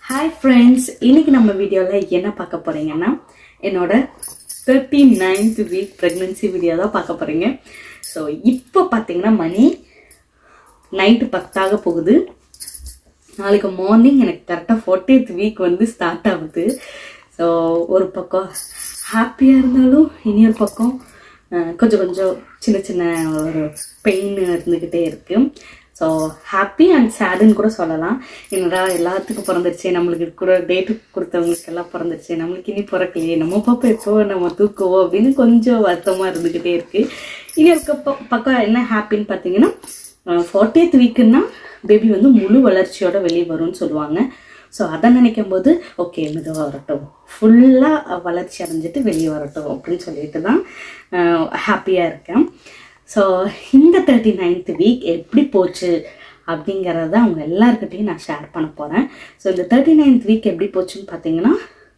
Hi friends இன்னைக்கு நம்ம வீடியோவில் என்ன பார்க்க போறீங்கன்னா என்னோட thirty ninth week pregnancy video தான் பார்க்க போறீங்க ஸோ இப்போ பார்த்தீங்கன்னா மணி நைட்டு பத்தாக போகுது நாளைக்கு மார்னிங் எனக்கு கரெக்டாக ஃபோர்டீன்த் வீக் வந்து ஸ்டார்ட் ஆகுது ஸோ ஒரு பக்கம் ஹாப்பியாக இருந்தாலும் இனியொரு பக்கம் அஹ், கொஞ்சம் கொஞ்சம் சின்ன சின்ன ஒரு பெயின் இருந்துக்கிட்டே இருக்கு ஸோ ஹாப்பி அண்ட் சேடுன்னு கூட சொல்லலாம் என்னடா எல்லாத்துக்கும் பிறந்துருச்சு நம்மளுக்கு கூட டேட்டு கொடுத்தவங்களுக்கு எல்லாம் பிறந்துருச்சு நம்மளுக்கு இனி பிறக்கலையே நம்ம பாப்பா எப்போ நம்ம தூக்குவோம் அப்படின்னு கொஞ்சம் வருத்தமாக இருந்துக்கிட்டே இருக்கு இனி இருக்க ப- பக்கம் என்ன ஹாப்பின்னு பார்த்தீங்கன்னா ஃபார்ட்டியத் வீக்குன்னா பேபி வந்து முழு வளர்ச்சியோட வெளியே வரும்னு சொல்லுவாங்க ஸோ அதை நினைக்கும் போது ஓகே மெதுவாக வரட்டும் ஃபுல்லாக வளர்ச்சி அடைஞ்சிட்டு வெளியே வரட்டும் அப்படின்னு சொல்லிட்டு தான் ஹாப்பியாக இருக்கேன் ஸோ இந்த தேர்ட்டி நைன்த் வீக் எப்படி போச்சு அப்படிங்கிறத அவங்க எல்லாருக்கிட்டையும் நான் ஷேர் பண்ண போகிறேன் ஸோ இந்த தேர்ட்டி நைன்த் வீக் எப்படி போச்சுன்னு பார்த்தீங்கன்னா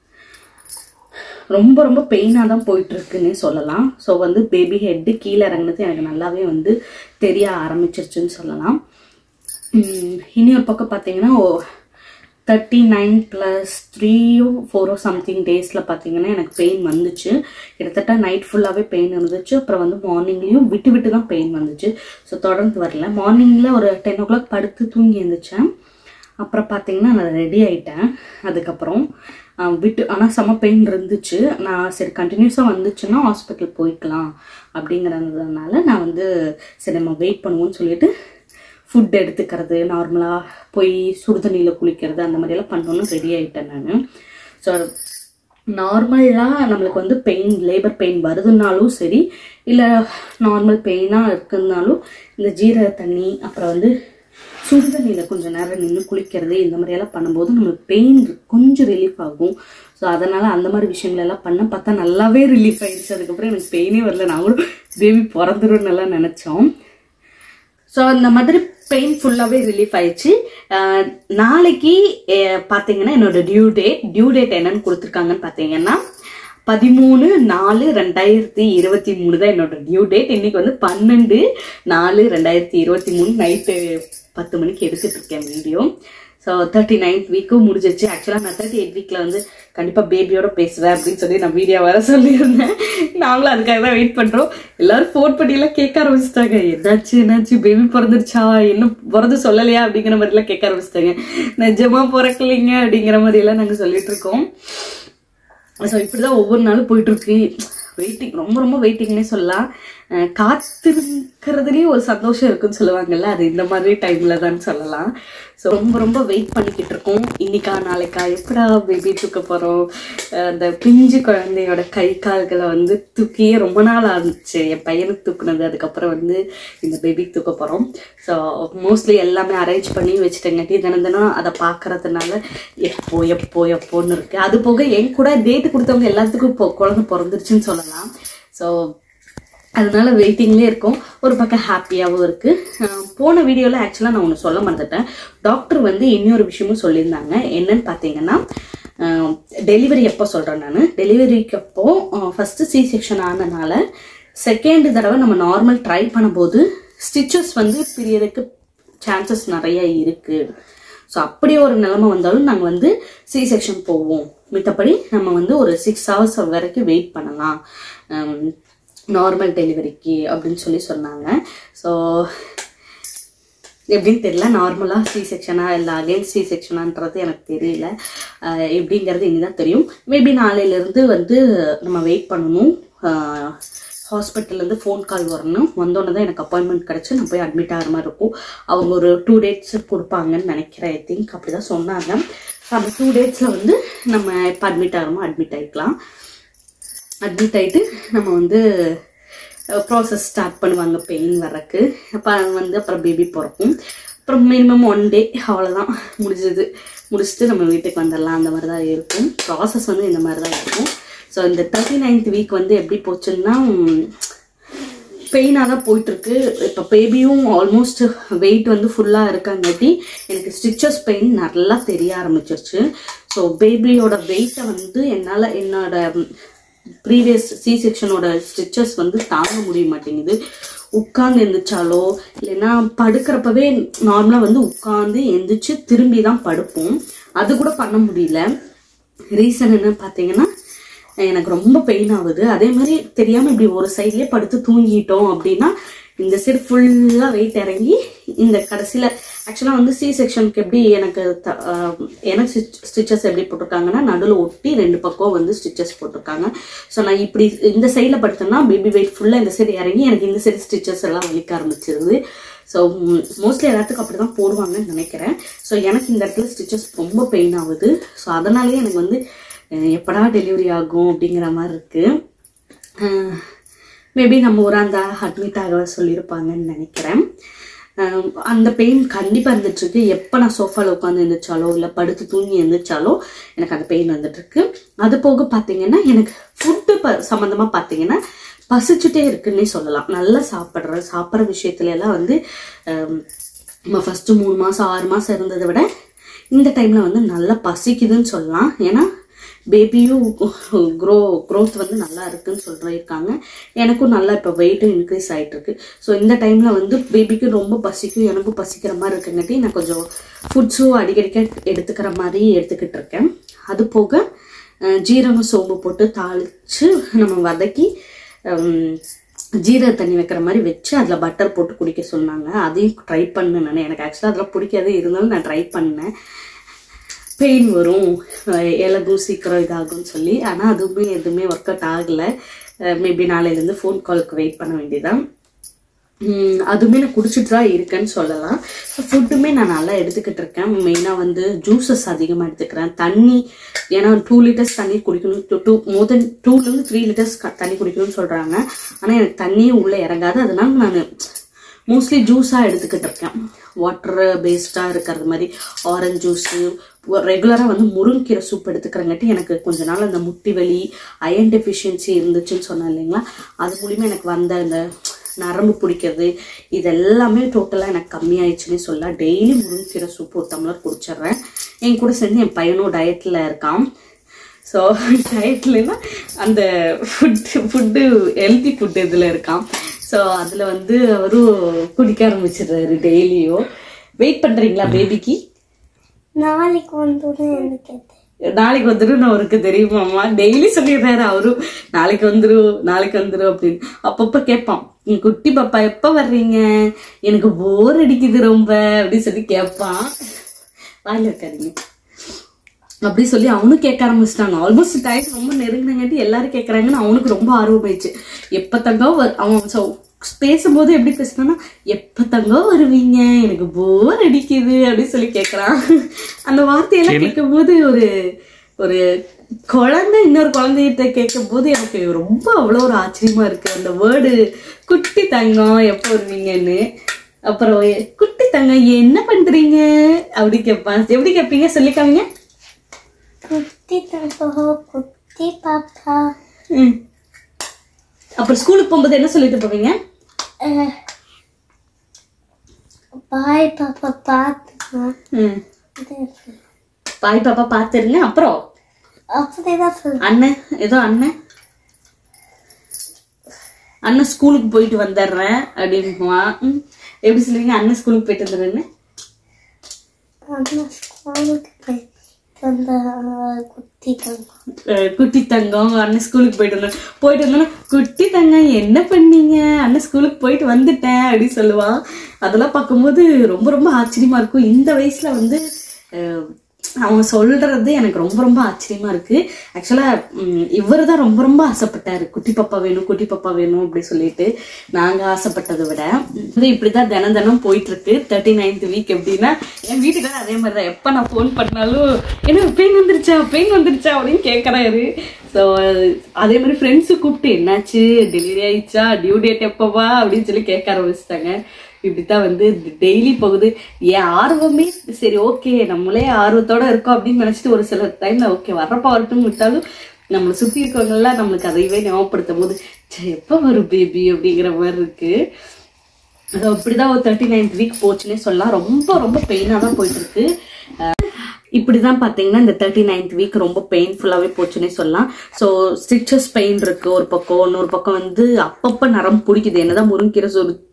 ரொம்ப ரொம்ப பெயினாக தான் போயிட்டுருக்குன்னு சொல்லலாம் ஸோ வந்து பேபி ஹெட்டு கீழே இறங்குனது எனக்கு நல்லாவே வந்து தெரிய ஆரம்பிச்சிருச்சுன்னு சொல்லலாம் உம், இனி ஒரு பக்கம் பார்த்தீங்கன்னா தேர்ட்டி நைன் ப்ளஸ் த்ரீயோ ஃபோரோ சம்திங் டேஸில் பார்த்தீங்கன்னா எனக்கு பெயின் வந்துச்சு கிட்டத்தட்ட நைட் ஃபுல்லாகவே பெயின் இருந்துச்சு அப்புறம் வந்து மார்னிங்லேயும் விட்டு விட்டு தான் பெயின் வந்துச்சு ஸோ தொடர்ந்து வரல மார்னிங்கில் ஒரு டென் ஓ கிளாக் படுத்து தூங்கி எழுந்திரிச்சேன் அப்புறம் பார்த்தீங்கன்னா நான் ரெடி ஆயிட்டேன் அதுக்கப்புறம் ஆஹ், விட்டு ஆனால் செம பெயின் இருந்துச்சு நான் சரி கண்டினியூஸாக வந்துச்சுன்னா ஹாஸ்பிட்டல் போய்க்கலாம் அப்படிங்கிறதுனால நான் வந்து சரி நம்ம வெயிட் பண்ணுவோம்னு சொல்லிட்டு ஃபுட் எடுத்துக்கிறது நார்மலாக போய் சுடுதண்ணியில் குளிக்கிறது அந்த மாதிரியெல்லாம் பண்ணணும்னு ரெடி ஆகிட்டேன் நான் ஸோ நார்மலாக நம்மளுக்கு வந்து பெயின் லேபர் பெயின் வருதுனாலும் சரி இல்லை நார்மல் பெயினாக இருக்குதுனாலும் இந்த ஜீரக தண்ணி அப்புறம் வந்து சுடுதண்ணியில் கொஞ்சம் நேரம் நின்று குளிக்கிறது இந்த மாதிரியெல்லாம் பண்ணும்போது நம்மளுக்கு பெயின் கொஞ்சம் ரிலீஃப் ஆகும் ஸோ அதனால் அந்த மாதிரி விஷயங்கள் எல்லாம் பண்ண பார்த்தா நல்லாவே ரிலீஃப் ஆயிடுச்சு அதுக்கப்புறம் எனக்கு பெயினே வரல நாங்களும் பேபி பிறந்துரும்னு எல்லாம் நினச்சோம் ஸோ அந்த மாதிரி பெயின் ஃபுல்லாகவே ரிலீஃப் ஆயிடுச்சு அஹ் நாளைக்கு அஹ் பார்த்தீங்கன்னா என்னோட டியூ டேட் டியூ டேட் என்னன்னு கொடுத்துருக்காங்கன்னு பார்த்தீங்கன்னா பதிமூணு நாலு ரெண்டாயிரத்தி இருபத்தி மூணு தான் என்னோட டியூ டேட் இன்னைக்கு வந்து பன்னெண்டு நாலு ரெண்டாயிரத்தி இருபத்தி மூணு நைட்டு பத்து மணிக்கு எடுத்துட்டு இருக்கேன் வீடியோ ஸோ தேர்ட்டி நைன்த் வீக்கும் முடிஞ்சிச்சு ஆக்சுவலாக நான் தேர்ட்டி எயிட் வீக்கில் வந்து கண்டிப்பாக பேபியோட பேசுவேன் அப்படின்னு சொல்லி நான் வீடியோ வர சொல்லியிருந்தேன் நாங்களும் அதுக்காக தான் வெயிட் பண்ணுறோம் எல்லாரும் ஃபோன் பண்ணியெல்லாம் கேட்க ஆரம்பிச்சிட்டாங்க என்னாச்சு என்னாச்சு பேபி பிறந்துருச்சா என்ன பிறந்து சொல்லலையா அப்படிங்கிற மாதிரிலாம் கேட்க ஆரம்பிச்சிட்டாங்க நிஜமா பிறக்கலைங்க அப்படிங்கிற மாதிரிலாம் நாங்கள் சொல்லிட்டு இருக்கோம் ஸோ இப்படி தான் ஒவ்வொரு நாளும் போயிட்டு இருக்கு வெயிட்டிங் ரொம்ப ரொம்ப வெயிட்டிங்னே சொல்லலாம் அஹ் காத்திருக்கிறதுலேயும் ஒரு சந்தோஷம் இருக்குன்னு சொல்லுவாங்கல்ல அது இந்த மாதிரி டைம்ல தான் சொல்லலாம் ஸோ ரொம்ப ரொம்ப வெயிட் பண்ணிக்கிட்டு இருக்கோம் இன்னைக்கா நாளைக்கா எப்படா பேபி தூக்க போகிறோம் அந்த பிஞ்சு குழந்தையோட கை கால்களை வந்து தூக்கியே ரொம்ப நாள் ஆச்சு என் பையனுக்கு தூக்குனது அதுக்கப்புறம் வந்து இந்த பேபி தூக்க போகிறோம் ஸோ மோஸ்ட்லி எல்லாமே அரேஞ்ச் பண்ணி வச்சுட்டேங்காட்டி தினம் தினம் அதை பார்க்கறதுனால எப்போ எப்போ எப்போன்னு இருக்கு அது போக என் கூட டேட் கொடுத்தவங்க எல்லாத்துக்கும் இப்போ குழந்தை பிறந்துருச்சுன்னு சொல்லலாம் ஸோ அதனால வெயிட்டிங்லேயே இருக்கும் ஒரு பக்கம் ஹாப்பியாகவும் இருக்கு அஹ் போன வீடியோவில் ஆக்சுவலாக நான் ஒன்று சொல்ல மறந்துட்டேன் டாக்டர் வந்து இன்னொரு விஷயமும் சொல்லியிருந்தாங்க என்னன்னு பார்த்தீங்கன்னா டெலிவரி எப்போ சொல்கிறேன் நான் டெலிவரிக்கு அப்போ ஃபஸ்ட்டு சி செக்ஷன் ஆனனால செகண்ட் தடவை நம்ம நார்மல் ட்ரை பண்ணும்போது ஸ்டிச்சஸ் வந்து பிரியறதுக்கு சான்சஸ் நிறைய இருக்கு ஸோ அப்படி ஒரு நிலைமை வந்தாலும் நாங்கள் வந்து சி செக்ஷன் போவோம் மித்தபடி நம்ம வந்து ஒரு சிக்ஸ் ஹவர்ஸ் வரைக்கும் வெயிட் பண்ணலாம் நார்மல் டெலிவரிக்கு அப்படின்னு சொல்லி சொன்னாங்க ஸோ எப்படின்னு தெரியல நார்மலாக சி செக்ஷனா இல்லை அகைன்ஸ்ட் சி செக்ஷனான்றது எனக்கு தெரியல அஹ் எப்படிங்கிறது இனிதான் தெரியும் மேபி நாளையிலேருந்து வந்து நம்ம வெயிட் பண்ணணும் ஹாஸ்பிட்டல்லேருந்து ஃபோன் கால் வரணும் வந்தோடனே தான் எனக்கு அப்பாயின்மெண்ட் கிடச்சி நான் போய் அட்மிட் ஆகிற மாதிரி இருக்கும் அவங்க ஒரு டூ டேட்ஸ் கொடுப்பாங்கன்னு நினைக்கிறேன் ஐ திங்க் அப்படி தான் சொன்னாங்க அந்த டூ டேட்ஸில் வந்து நம்ம இப்போ அட்மிட் ஆகிறோமோ அட்மிட் ஆகிக்கலாம் அட்மிட் ஆகிட்டு நம்ம வந்து ப்ராசஸ் ஸ்டார்ட் பண்ணுவாங்க பெயின் வர்றக்கு அப்போ வந்து அப்புறம் பேபி பிறக்கும் அப்புறம் மினிமம் ஒன் டே அவ்வளோதான் முடிஞ்சது முடிச்சுட்டு நம்ம வீட்டுக்கு வந்துடலாம் அந்த மாதிரி தான் இருக்கும் ப்ராசஸ் வந்து இந்த மாதிரி தான் இருக்கும் ஸோ இந்த தேர்ட்டி நைன்த் வீக் வந்து எப்படி போச்சுன்னா பெயினாக தான் போயிட்டுருக்கு இப்போ பேபியும் ஆல்மோஸ்ட் வெயிட் வந்து ஃபுல்லாக இருக்காங்காட்டி எனக்கு ஸ்டிச்சஸ் பெயின் நல்லா தெரிய ஆரம்பிச்சிருச்சு ஸோ பேபியோட வெயிட்டை வந்து என்னால் என்னோட ப்ரீவியஸ் சி செக்ஷனோட ஸ்டிச்சஸ் வந்து தாங்க முடிய மாட்டேங்குது உட்கார்ந்து எந்திரிச்சாலோ இல்லைன்னா படுக்கிறப்பவே நார்மலாக வந்து உட்கார்ந்து எந்திரிச்சு திரும்பி தான் படுப்போம் அது கூட பண்ண முடியல ரீசன் என்ன பார்த்தீங்கன்னா எனக்கு ரொம்ப பெயின் ஆகுது அதே மாதிரி தெரியாம இப்படி ஒரு சைட்லயே படுத்து தூங்கிட்டோம் அப்படின்னா இந்த சைடு ஃபுல்லா வெயிட் இறங்கி இந்த கடைசியில ஆக்சுவலா வந்து சி செக்ஷனுக்கு எப்படி எனக்கு த- ஆஹ் எனக்கு ஸ்டிச்சஸ் எப்படி போட்டிருக்காங்கன்னா நடுவில் ஒட்டி ரெண்டு பக்கம் வந்து ஸ்டிச்சஸ் போட்டிருக்காங்க ஸோ நான் இப்படி இந்த சைடில் படுத்தேன்னா பேபி வெயிட் ஃபுல்லாக இந்த சைடு இறங்கி எனக்கு இந்த சைடு ஸ்டிச்சஸ் எல்லாம் வலிக்க ஆரம்பிச்சிருது ஸோ மோஸ்ட்லி எல்லாத்துக்கும் அப்படி தான் போடுவாங்கன்னு நினைக்கிறேன் ஸோ எனக்கு இந்த இடத்துல ஸ்டிச்சஸ் ரொம்ப பெயின் ஆகுது ஸோ அதனாலேயே எனக்கு வந்து அஹ் எப்படா டெலிவரி ஆகும் அப்படிங்கிற மாதிரி இருக்கு மேபி நம்ம ஒரு அந்த அட்மிட் ஆக சொல்லியிருப்பாங்கன்னு நினைக்கிறேன் அஹ் அந்த பெயின் கண்டிப்பாக இருந்துட்டு இருக்கு எப்போ நான் சோஃபாவில் உட்காந்து எழுந்திரிச்சாலோ இல்லை படுத்து தூங்கி எழுந்திரிச்சாலோ எனக்கு அந்த பெயின் வந்துட்டு இருக்கு அது போக பார்த்தீங்கன்னா எனக்கு ஃபுட்டு ப சம்மந்தமாக பார்த்தீங்கன்னா பசிச்சுட்டே இருக்குன்னே சொல்லலாம் நல்லா சாப்பிட்ற சாப்பிட்ற விஷயத்துல எல்லாம் வந்து அஹ் நம்ம ஃபஸ்ட்டு மூணு மாதம் ஆறு மாதம் இருந்ததை விட இந்த டைமில் வந்து நல்லா பசிக்குதுன்னு சொல்லலாம் ஏன்னா பேபியும் க்ரோ growth வந்து நல்லா இருக்குன்னு சொல்லியிருக்காங்க எனக்கும் நல்லா இப்போ வெயிட்டும் இன்க்ரீஸ் ஆகிட்டு இருக்கு ஸோ இந்த டைமில் வந்து பேபிக்கு ரொம்ப பசிக்கும் எனக்கும் பசிக்கிற மாதிரி இருக்குங்காட்டி நான் கொஞ்சம் ஃபுட்ஸும் அடிக்கடிக்க எடுத்துக்கிற மாதிரி எடுத்துக்கிட்டு இருக்கேன் அது போக அஹ், ஜீரகம் சோம்பு போட்டு தாளித்து நம்ம வதக்கி ஹம், ஜீரக தண்ணி வைக்கிற மாதிரி வச்சு அதில் பட்டர் போட்டு குடிக்க சொன்னாங்க அதையும் ட்ரை பண்ணேன் நான் எனக்கு ஆக்சுவலாக அதெல்லாம் பிடிக்காது இருந்தாலும் நான் ட்ரை பண்ணேன் பெயின் வரும் அஹ் எலும்பும் சீக்கிரம் இதாகும்னு சொல்லி ஆனால் அதுவுமே எதுவுமே ஒர்க் அவுட் ஆகலை மேபி நாளையிலேருந்து ஃபோன் காலுக்கு வெயிட் பண்ண வேண்டியதான் உம், அதுவுமே நான் குடிச்சிட்டு தான் இருக்கேன்னு சொல்லலாம் ஃபுட்டுமே நான் நல்லா எடுத்துக்கிட்டு இருக்கேன் மெயினாக வந்து ஜூஸஸ் அதிகமாக எடுத்துக்கிறேன் தண்ணி ஏன்னா டூ லிட்டர்ஸ் தண்ணி குடிக்கணும் டூ டூ மோர் தென் டூலேருந்து த்ரீ லிட்டர்ஸ் தண்ணி குடிக்கணும்னு சொல்கிறாங்க ஆனால் எனக்கு தண்ணியும் உள்ளே இறங்காது அதனால நான் மோஸ்ட்லி ஜூஸாக எடுத்துக்கிட்டு இருக்கேன் வாட்டர் பேஸ்டாக இருக்கிறது மாதிரி ஆரஞ்சு ஜூஸு ரெகுலராக வந்து முருங்கீரை சூப் எடுத்துக்கிறங்காட்டி எனக்கு கொஞ்ச நாள் அந்த முட்டி வலி அயன் டெஃபிஷியன்சி இருந்துச்சுன்னு சொன்னேன் இல்லைங்களா அது மூலிமா எனக்கு வந்த அந்த நரம்பு பிடிக்கிறது இது எல்லாமே டோட்டலாக எனக்கு கம்மியாயிடுச்சுன்னே சொல்லலாம் டெய்லி முருங்கீரை சூப் ஒரு டம்ளர் குடிச்சிடுறேன் என் கூட சேர்ந்து என் பையனும் டயட்டில் இருக்கான் ஸோ டயட்லனா அந்த ஃபுட்டு ஃபுட்டு ஹெல்த்தி ஃபுட்டு இதில் இருக்கான் ஸோ அதில் வந்து அவரும் குடிக்க ஆரம்பிச்சிடுறாரு டெய்லியும் வெயிட் பண்ணுறீங்களா பேபிக்கு நாளைக்கு வந்துடும் எனக்கு அது. நாளைக்கு வந்துடும் அவருக்கு தெரியுமாம்மா டெய்லி சொல்லிடுறாரு அவரும் நாளைக்கு வந்துரும் நாளைக்கு வந்துரும் அப்படின்னு அப்பப்ப கேட்பான் "உம், குட்டி பாப்பா எப்ப வர்றீங்க எனக்கு போர் அடிக்குது ரொம்ப அப்படின்னு சொல்லி கேட்பான் வாயில இருக்காதீங்க அப்படி சொல்லி அவனும் கேட்க ஆரம்பிச்சிட்டாங்க ஆல்மோஸ்ட் டைம் ரொம்ப நெருங்கினங்காட்டி எல்லாரும் கேட்கறாங்கன்னு அவனுக்கு ரொம்ப ஆர்வமாயிடுச்சு எப்ப தங்கோ வரு- அவன் so பேசும்போது எப்படி பேசுனான்னா எப்ப தங்கோ வருவீங்க எனக்கு போர் அடிக்குது அப்படின்னு சொல்லி கேட்கறான் அந்த வார்த்தையெல்லாம் கேட்கும்போது ஒரு ஒரு குழந்தை இன்னொரு குழந்தைகிட்ட கேட்கும் போது எனக்கு ரொம்ப அவ்வளோ ஒரு ஆச்சரியமா இருக்கு அந்த வேர்டு குட்டி தங்கம் எப்போ வருவீங்கன்னு அப்புறம் எ- குட்டி தங்கம் என்ன பண்றீங்க அப்படி கேட்பான் எப்படி கேட்பீங்க சொல்லிக்காமீங்க குட்டி தங்கோ குட்டி பாப்பா ம். அப்புறம் ஸ்கூலுக்கு போகும்போது என்ன சொல்லிட்டு போவீங்க அஹ், பாய் பாப்பா பார்த்துமா ம். பாய் பாப்பா பார்த்துருங்க அப்புறம் அப்படிதான் சொல்லு அண்ணன் ஏதோ அண்ணன் அண்ணன் ஸ்கூலுக்கு போயிட்டு வந்துடுறேன் அப்படின்னுவான் ம். எப்படி சொல்லுவீங்க அண்ணன் ஸ்கூலுக்கு போயிட்டு வந்துடுறேன்னு அம்மா ஸ்கூலுக்கு போய் அந்த குட்டி தங்கம் அஹ் குட்டி தங்கம் அண்ணன் ஸ்கூலுக்கு போயிட்டு வந்தேன் போயிட்டு வந்தோன்னா குட்டி தங்கம் என்ன பண்ணீங்க அண்ணன் ஸ்கூலுக்கு போயிட்டு வந்துட்டேன் அப்படின்னு சொல்லுவான் அதெல்லாம் பார்க்கும்போது ரொம்ப ரொம்ப ஆச்சரியமா இருக்கும் இந்த வயசுல வந்து அஹ், அவன் சொல்றது எனக்கு ரொம்ப ரொம்ப ஆச்சரியமா இருக்கு ஆக்சுவலா இவர் தான் ரொம்ப ரொம்ப ஆசைப்பட்டாரு குட்டி பாப்பா வேணும் குட்டி பாப்பா வேணும் அப்படி சொல்லிட்டு நாங்க ஆசைப்பட்டதை விட இது இப்படிதான் தினம் தினம் போயிட்டு இருக்கு தேர்ட்டி நைன்த் வீக் எப்படின்னா என் வீட்டுக்காரர் அதே மாதிரி தான் எப்ப நான் ஃபோன் பண்ணாலும் என்ன பெயின் வந்துருச்சா பெயின் வந்துருச்சா அப்படின்னு கேட்கறாரு ஸோ அதே மாதிரி ஃப்ரெண்ட்ஸு கூப்பிட்டு என்னாச்சு டெலிவரி ஆயிடுச்சா டியூ டேட் எப்போவா அப்படின்னு சொல்லி கேட்க ஆரம்பிச்சிட்டாங்க இப்படித்தான் வந்து டெய்லி போகுது என் ஆர்வமே சரி ஓகே நம்மளே ஆர்வத்தோட இருக்கோம் அப்படின்னு நினைச்சிட்டு ஒரு சில டைம்ல ஓகே வர்றப்ப வரட்டும் விட்டாலும் நம்மளை சுத்தி இருக்கவங்கெல்லாம் நம்மளுக்கு அதையவே ஞாபகப்படுத்தும் போது ச்சே, எப்ப வரும் பேபி அப்படிங்கிற மாதிரி இருக்கு அது அப்படிதான் ஒரு தேர்ட்டி நைன்த் வீக் போச்சுன்னே சொல்லலாம் ரொம்ப ரொம்ப பெயினாக தான் போயிட்டு இருக்கு இப்படிதான் பாத்தீங்கன்னா இந்த தேர்ட்டி நைன்த் வீக் ரொம்ப பெயின்ஃபுல்லாவே போச்சுன்னே சொல்லலாம் ஸோ ஸ்டிச்சஸ் பெயின் இருக்கு ஒரு பக்கம் இன்னொரு பக்கம் வந்து அப்பப்ப நரம் பிடிக்குது என்னதான் முருங்கீரை சோறு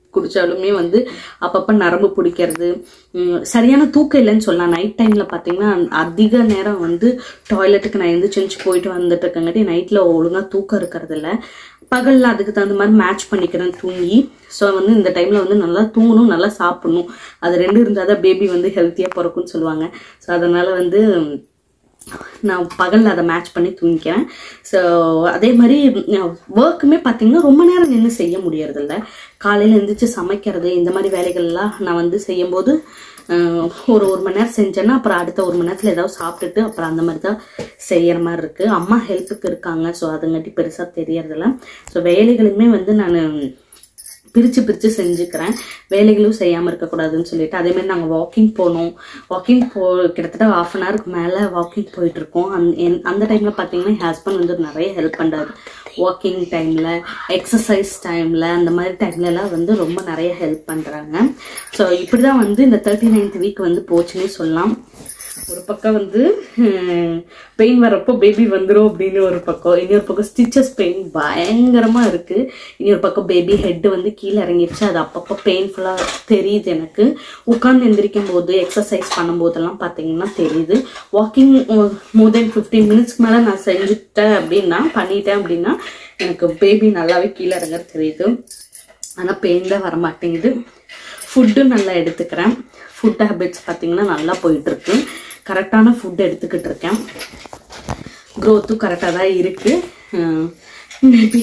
குடிச்சாலுமே வந்து அப்பப்போ நரம்பு பிடிக்கிறது உம், சரியான தூக்கம் இல்லைன்னு சொல்லலாம் நைட் டைமில் பார்த்தீங்கன்னா அதிக நேரம் வந்து டாய்லெட்டுக்கு நான் எந்திரிச்சு போயிட்டு வந்துட்டு இருக்கங்காட்டி நைட்டில் ஒழுங்காக தூக்கம் இருக்கிறது இல்ல பகலில் அதுக்கு தகுந்த மாதிரி மேட்ச் பண்ணிக்கிறேன் தூங்கி ஸோ வந்து இந்த டைமில் வந்து நல்லா தூங்கணும் நல்லா சாப்பிடணும் அது ரெண்டும் இருந்தால் தான் பேபி வந்து ஹெல்த்தியாக பிறக்கும்னு சொல்லுவாங்க ஸோ அதனால் வந்து நான் பகலில் அதை மேட்ச் பண்ணி தூங்கிக்கிறேன் ஸோ அதே மாதிரி ஒர்க்குமே பார்த்தீங்கன்னா ரொம்ப நேரம் நின்று செய்ய முடியறதில்ல காலையில் எழுந்திரிச்சு சமைக்கிறது இந்த மாதிரி வேலைகள்லாம் நான் வந்து செய்யும்போது அஹ், ஒரு ஒரு மணி நேரம் செஞ்சேன்னா அப்புறம் அடுத்த ஒரு மணி நேரத்தில் ஏதாவது சாப்பிட்டுட்டு அப்புறம் அந்த மாதிரி தான் செய்யற மாதிரி இருக்குது அம்மா ஹெல்ப்புக்கு இருக்காங்க ஸோ அதுங்காட்டி பெருசாக தெரியறதில்ல ஸோ வேலைகளுமே வந்து நான் பிரித்து பிரித்து செஞ்சுக்கிறேன் வேலைகளும் செய்யாமல் இருக்கக்கூடாதுன்னு சொல்லிட்டு அதே மாதிரி நாங்கள் வாக்கிங் போனோம் வாக்கிங் போ கிட்டத்தட்ட ஆஃப் அன் ஹவருக்கு மேலே வாக்கிங் போயிட்டுருக்கோம் அந் என்- அந்த டைமில் பார்த்தீங்கன்னா என் ஹஸ்பண்ட் வந்து நிறைய ஹெல்ப் பண்ணுறாரு வாக்கிங் டைமில் எக்ஸசைஸ் டைமில் அந்த மாதிரி டைம்லலாம் வந்து ரொம்ப நிறைய ஹெல்ப் பண்ணுறாங்க ஸோ இப்படி தான் வந்து இந்த தேர்ட்டி நைன்த் வீக் வந்து போச்சுன்னே சொல்லலாம் ஒரு பக்கம் வந்து பெயின் வரப்போ பேபி வந்துடும் அப்படின்னு ஒரு பக்கம் இன்னொரு பக்கம் ஸ்டிச்சஸ் பெயின் பயங்கரமா இருக்கு இன்னொரு பக்கம் பேபி ஹெட் வந்து கீழே இறங்கிடுச்சு அது அப்பப்போ பெயின்ஃபுல்லாக தெரியுது எனக்கு உட்காந்து எந்திரிக்கும் போது எக்ஸசைஸ் பண்ணும்போதெல்லாம் பார்த்தீங்கன்னா தெரியுது வாக்கிங் மோர் தென் ஃபிஃப்டீன் மினிட்ஸ்க்கு மேலே நான் செஞ்சுட்டேன் அப்படின்னா பண்ணிட்டேன் அப்படின்னா எனக்கு பேபி நல்லாவே கீழே இறங்குறது தெரியுது ஆனால் பெயின் தான் வர மாட்டேங்குது ஃபுட்டும் நல்லா எடுத்துக்கிறேன் ஃபுட் ஹேபிட்ஸ் பார்த்தீங்கன்னா நல்லா போயிட்டுருக்கு கரெக்டான ஃபுட் எடுத்துக்கிட்டு இருக்கேன் க்ரோத்தும் கரெக்டாக தான் இருக்குது மேபி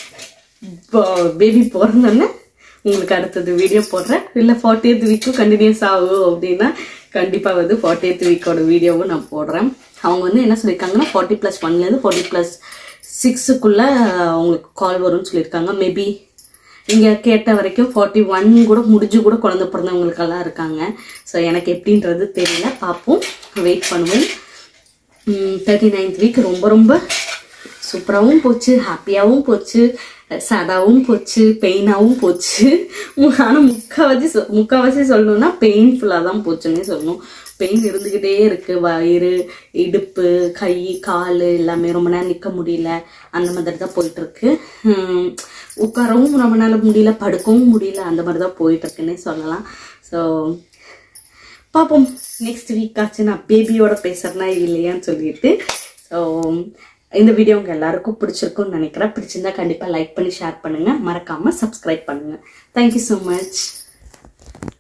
பேபி பிறந்தோன்னே உங்களுக்கு அடுத்தது வீடியோ போடுறேன் இல்லை ஃபார்ட்டியத் வீக்கும் கண்டினியூஸ் ஆகும் அப்படின்னா கண்டிப்பாக வந்து ஃபார்ட்டியத் வீக்கோட வீடியோவும் நான் போடுறேன் அவங்க வந்து என்ன சொல்லியிருக்காங்கன்னா ஃபார்ட்டி ப்ளஸ் ஒன்லேருந்து ஃபார்ட்டி ப்ளஸ் சிக்ஸுக்குள்ளே அவங்களுக்கு கால் வரும்னு சொல்லியிருக்காங்க மேபி இங்கே கேட்ட வரைக்கும் ஃபார்ட்டி ஒன் கூட முடிஞ்சு கூட குழந்தை பிறந்தவங்களுக்கெல்லாம் இருக்காங்க ஸோ எனக்கு எப்படின்றது தெரியல பார்ப்போம் வெயிட் பண்ணுவோம் தேர்ட்டி நைன்த் வீக் ரொம்ப ரொம்ப சூப்பராகவும் போச்சு ஹாப்பியாகவும் போச்சு சடாவும் போச்சு பெயினாகவும் போச்சு ஆனால் முக்கால்வாசி சொ முக்கால்வாசி சொல்லணும்னா பெயின்ஃபுல்லாக தான் போச்சுன்னே சொல்லணும் பெயின் இருந்துக்கிட்டே இருக்கு வயிறு இடுப்பு கை கால் எல்லாமே ரொம்ப நேரம் நிற்க முடியல அந்த மாதிரி தான் போயிட்டு இருக்கு ஹம், உட்காரவும் ரொம்ப நேரம் முடியல படுக்கவும் முடியல அந்த மாதிரி தான் போயிட்டு இருக்குன்னே சொல்லலாம் ஸோ பார்ப்போம் நெக்ஸ்ட் வீக் ஆச்சு நான் பேபியோட பேசுறேனா இல்லையான்னு சொல்லிட்டு ஸோ இந்த வீடியோ உங்க எல்லாருக்கும் பிடிச்சிருக்கும்னு நினைக்கிறேன் பிடிச்சிருந்தா கண்டிப்பாக லைக் பண்ணி ஷேர் பண்ணுங்க மறக்காம சப்ஸ்கிரைப் பண்ணுங்க தேங்க்யூ ஸோ மச்